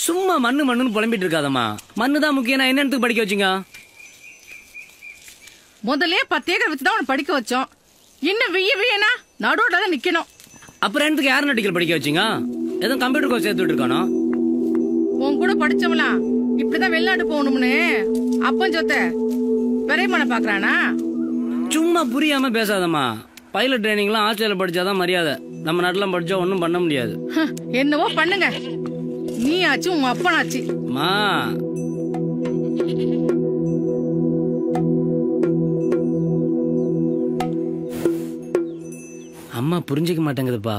சும்மா மண்ணு மண்ணுன்னு புலம்பிட்டு இருக்காதம்மா மண்ணு தான் முக்கியம் நான் என்னத்துக்கு படிக்க வச்சீங்க முதல்ல பத்து ஏக்கர் வச்சுதான் உன்னை படிக்க வச்சோம் இன்னும் வெய்ய வெய்யனா நடுவோட தான் நிக்கணும் அப்புறம் என்னத்துக்கு ஏரோநாட்டிக்கல் படிக்க வச்சீங்க எதுவும் கம்ப்யூட்டர் கோர்ஸ் சேர்த்து இருக்கானோ உன் கூட படிச்சவலாம் இப்படிதான் வெளிநாடு போகணும்னு அப்பன் சொத்த பெரியமான பாக்குறானா சும்மா புரியாம பேசாதம்மா பைலட் ட்ரைனிங்லாம் ஆஸ்திரேலியா படிச்சாதான் மரியாதை நம்ம நாட்டுல படிச்சா ஒன்றும் பண்ண முடியாது ஹம், என்னவோ பண்ணுங்க நீ ஆச்சு உங்க அப்பனாச்சு அம்மா அம்மா புரிஞ்சிக்க மாட்டேங்குதுப்பா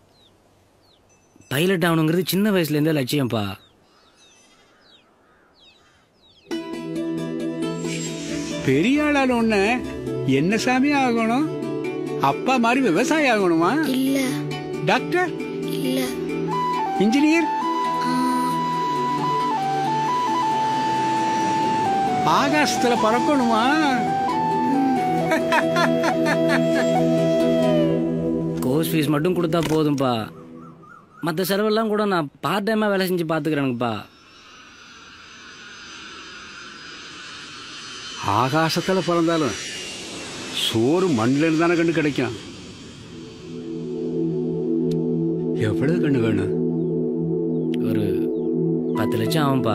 பைலட் ஆகணுங்கிறது சின்ன வயசுல இருந்தே லட்சியம்ப்பா பெரிய ஆளான உடனே என்ன சாமி ஆகணும் அப்பா மாதிரி விவசாயி ஆகணுமா இல்ல டாக்டர் இல்ல இன்ஜினியர் ஆகாசத்துல பறக்கணுமா கோர்ஸ் ஃபீஸ் மட்டும் கொடுத்தா போதும்ப்பா மற்ற செலவெல்லாம் கூட நான் பார்ட் டைமாக வேலை செஞ்சு பார்த்துக்கிறேனுங்கப்பா ஆகாசத்துல பிறந்தாலும் சோறு மண்ணில இருந்து தானே கண்டு கிடைக்கும் எவ்வளவு கண்ணு வேணும் ஒரு பத்து லட்சம் ஆகும்ப்பா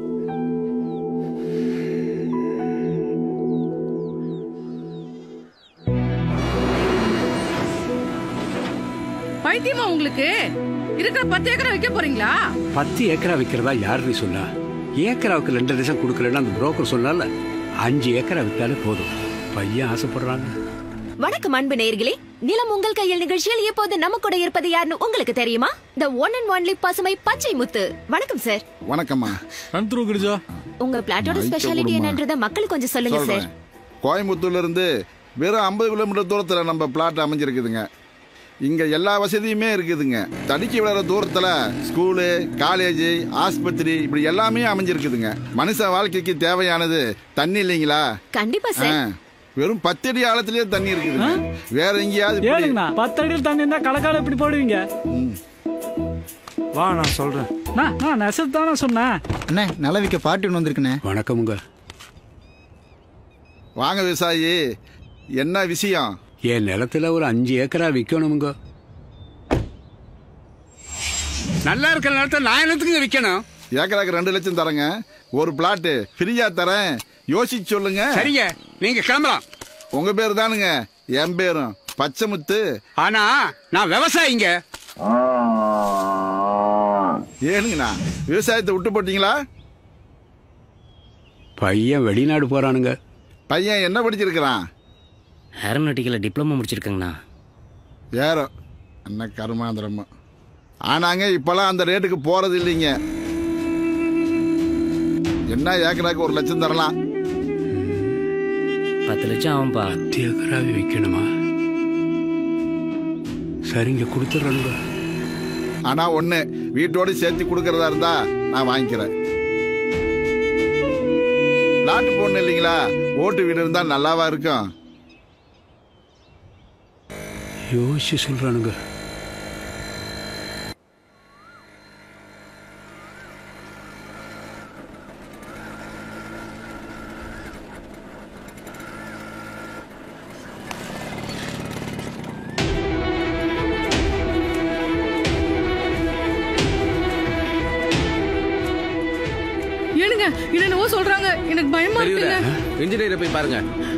பைத்தியமா உங்களுக்கு இருக்கிற பத்து ஏக்கரை வைக்க போறீங்களா பத்து ஏக்கரா விற்கிறதா யாருன்னு சொன்னா ஏக்கராவுக்கு ரெண்டு லட்சம் கொடுக்கலன்னு அந்த புரோக்கர் சொன்னால அஞ்சு ஏக்கரா வித்தாலே போதும் பையன் ஆசைப்படுறாங்க வணக்கம் அன்பு நேயர்களே நிலம் உங்கள் கையில் நிகழ்ச்சியில் இப்போது நம்ம கூட இருப்பது யாருன்னு உங்களுக்கு தெரியுமா த ஒன் அண்ட் ஒன்லி பசுமை பச்சை முத்து வணக்கம் சார் வணக்கம்மா அனுத்துரு கிரிஜா உங்க பிளாட்டோட மைக்க ஸ்பெஷாலிட்டி கொடுமா. என்னன்றத மக்களுக்கு கொஞ்சம் சொல்லுங்க சார் சொல்றேன் கோயம்புத்தூர்ல இருந்து வெறும் ஐம்பது கிலோமீட்டர் தூரத்துல நம்ம பிளாட் அமைஞ்சிருக்குதுங்க இங்க எல்லா வசதியுமே இருக்குதுங்க தடுக்கி விளையாட தூரத்துல ஸ்கூலு காலேஜ் ஆஸ்பத்திரி இப்படி எல்லாமே அமைஞ்சிருக்குதுங்க மனுஷ வாழ்க்கைக்கு தேவையானது தண்ணி இல்லைங்களா கண்டிப்பா ஆ, சார் வெறும் பத்தடி ஆழத்திலேயே தண்ணி இருக்குதுங்க வேற எங்கேயாவது இப்படி- ஏழுங்கண்ணா பத்து அடியில் தண்ணி இருந்தா கலக்கால எப்படி போடுவீங்க வா நான் சொல்றேன் நான் நான் நெசத்து தானே சொன்னேன் அண்ணே நிலவிக்க பாட்டி ஒன்று வந்திருக்குண்ணே வணக்கமுங்க வாங்க விவசாயி என்ன விஷயம் என் நிலத்துல ஒரு அஞ்சு ஏக்கரா விற்கணுமுங்க நல்லா இருக்கிற நிலத்தை நான் என்னத்துக்கு விற்கணும் ஏக்கராக்கு ரெண்டு லட்சம் தரேங்க ஒரு பிளாட்டு ஃப்ரீயா தரேன் யோசிச்சு சொல்லுங்க சரிங்க நீங்க கிளம்பலாம் உங்க பேர் தானுங்க என் பேரும் பச்சைமுத்து ஆனா நான் விவசாயிங்க ஏனுங்கண்ணா விவசாயத்தை விட்டு போட்டீங்களா பையன் வெளிநாடு போறானுங்க பையன் என்ன படிச்சிருக்கிறான் ஏரோநாட்டிக்கலில் டிப்ளமோ முடிச்சிருக்கேங்கண்ணா ஏறோ என்ன கருமாந்திரமா ஆனாங்க இப்பெல்லாம் அந்த ரேட்டுக்கு போறது இல்லைங்க என்ன ஏக்கராக்கு ஒரு லட்சம் தரலாம் பத்து லட்சம் ஆகும்ப்பா பத்து ஏக்கராவே விற்கணுமா சரிங்க கொடுத்துட்றேனுங்க ஆனா ஒண்ணு வீட்டோட சேர்த்து கொடுக்கறதா இருந்தா நான் வாங்கிக்கிறேன் நாட்டு பொண்ணு இல்லைங்களா ஓட்டு வீடு இருந்தா நல்லாவா இருக்கும் யோசிச்சு சொல்றானுங்க ஏனுங்க என்னென்னவோ சொல்றாங்க எனக்கு பயமா இருக்குங்க இன்ஜினியரை போய் பாருங்க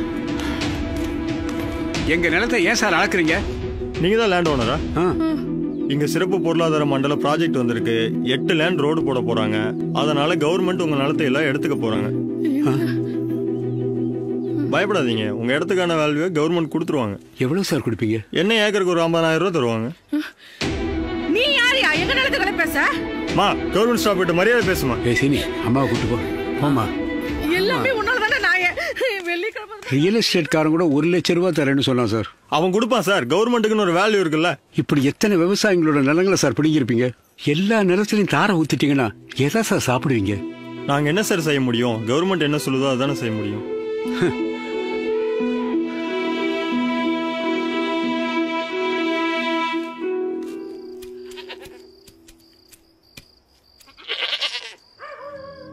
எங்க நிலத்தை ஏன் சார் அளக்குறீங்க நீங்க தான் லேண்ட் ஓனரா ஆ, இங்க சிறப்பு பொருளாதார மண்டல ப்ராஜெக்ட் வந்திருக்கு எட்டு லேண்ட் ரோடு போட போறாங்க அதனால கவர்மெண்ட் உங்க நிலத்தை எல்லாம் எடுத்துக்க போறாங்க பயப்படாதீங்க உங்க இடத்துக்கான வேல்யூ கவர்மெண்ட் கொடுத்துருவாங்க எவ்வளவு சார் கொடுப்பீங்க என்ன ஏக்கருக்கு ஒரு ஐம்பதாயிரம் ரூபா தருவாங்க நீ யாரியா எங்க நிலத்துக்கு பேச மா கவர்மெண்ட் ஸ்டாப் கிட்ட மரியாதை பேசுமா ஏ சீனி அம்மாவை கூட்டு போ போமா எல்லாமே உன்னால தானே நான் வெள்ளிக்கிழமை ரியல் எஸ்டேட்காரன் கூட ஒரு லட்சம் ரூபாய் தரேன்னு சொன்னான் சார் அவன் கொடுப்பான் சார் கவர்மெண்ட்டுக்குன்னு ஒரு வேல்யூ இருக்குல்ல இப்படி எத்தனை விவசாயிகளோட நிலங்களை சார் பிடிங்கிருப்பீங்க எல்லா நிலத்திலையும் தாரை ஊத்திட்டீங்கன்னா எதை சார் சாப்பிடுவீங்க நாங்க என்ன சார் செய்ய முடியும் கவர்மெண்ட் என்ன சொல்லுதோ அதானே செய்ய முடியும்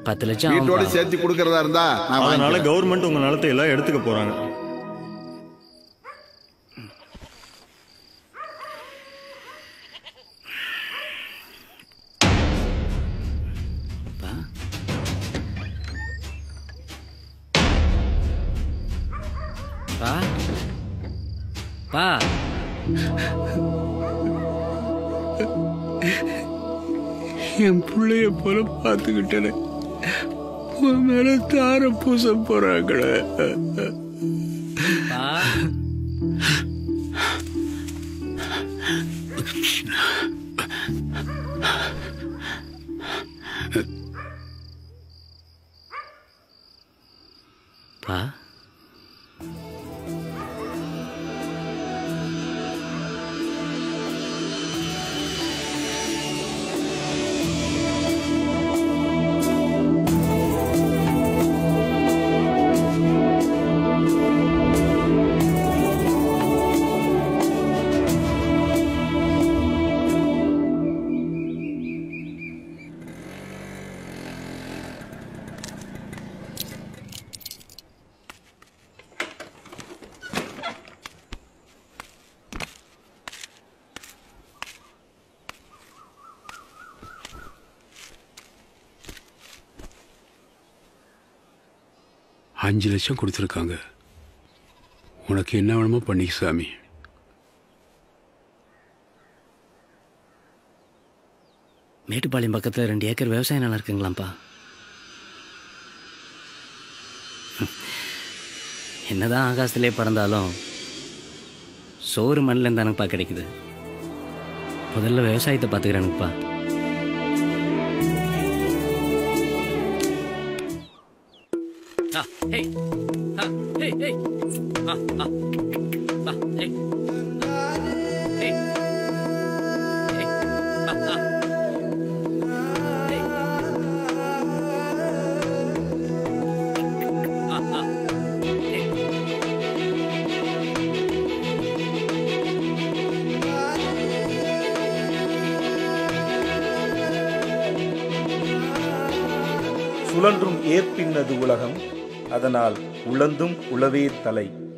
பத்து லட்சம் வீட்டோட ஆகும்பா. சேர்த்து கொடுக்கறதா இருந்தா நான் அதனால வாங்கிக்கிறேன். கவர்மெண்ட் உங்க நிலத்தை எல்லாம் எடுத்துக்க போறாங்க பா. பா பா என் பிள்ளைய போல பார்த்துக்கிட்டேனே உன் மேல தார பூச போறாங்களே பா பா அஞ்சு லட்சம் கொடுத்துருக்காங்க உனக்கு என்ன வேணுமோ பண்ணிக்க சாமி மேட்டுப்பாளையம் பக்கத்தில் ரெண்டு ஏக்கர் விவசாய நிலம் இருக்குங்களாம்ப்பா என்னதான் ஆகாசத்திலே பறந்தாலும் சோறு மண்ணில் தானப்பா கிடைக்குது முதல்ல விவசாயத்தை பார்த்துக்கிறேனுப்பா ஆ, ஹே. ஆ, ஹே, ஹே. ஆ, ஆ. ஆ, ஹே. ஹே. ஹே. ஆ, ஆ. ஹே. ஆ, ஆ. ஹே. சுழன்றும் ஏற்பின்னது உலகம் அதனால் உழந்தும் உழவே தலை